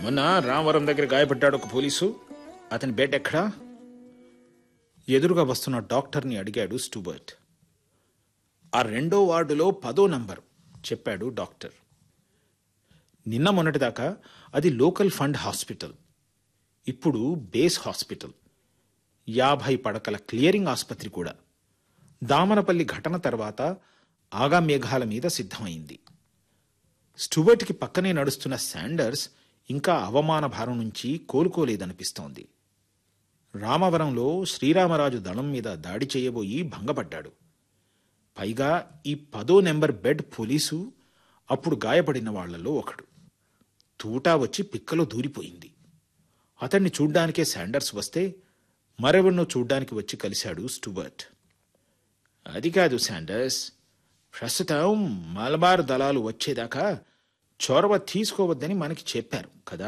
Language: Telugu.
మొన్న రామవరం దగ్గర గాయపడ్డాడు ఒక పోలీసు అతని బెడ్ ఎక్కడా ఎదురుగా వస్తున్న డాక్టర్ని అడిగాడు స్టూబర్ట్ ఆ రెండో వార్డులో పదో నంబర్ చెప్పాడు డాక్టర్ నిన్న మొన్నటిదాకా అది లోకల్ ఫండ్ హాస్పిటల్ ఇప్పుడు బేస్ హాస్పిటల్ యాభై పడకల క్లియరింగ్ ఆసుపత్రి కూడా దామనపల్లి ఘటన తర్వాత ఆగా మేఘాల మీద సిద్ధమైంది స్టూవర్ట్కి పక్కనే నడుస్తున్న శాండర్స్ ఇంకా అవమాన భారం నుంచి కోలుకోలేదనిపిస్తోంది రామవరంలో శ్రీరామరాజు దళం మీద దాడి చేయబోయి భంగపడ్డాడు పైగా ఈ పదో నెంబర్ బెడ్ పోలీసు అప్పుడు గాయపడిన వాళ్లలో ఒకడు తూటా వచ్చి పిక్కలో దూరిపోయింది అతన్ని చూడ్డానికే శాండర్స్ వస్తే మరెవరినో చూడ్డానికి వచ్చి కలిశాడు స్టూవర్ట్ అది కాదు శాండర్స్ ప్రస్తుతం మలబార్ దళాలు వచ్చేదాకా చొరవ తీసుకోవద్దని మనకి చెప్పారు కదా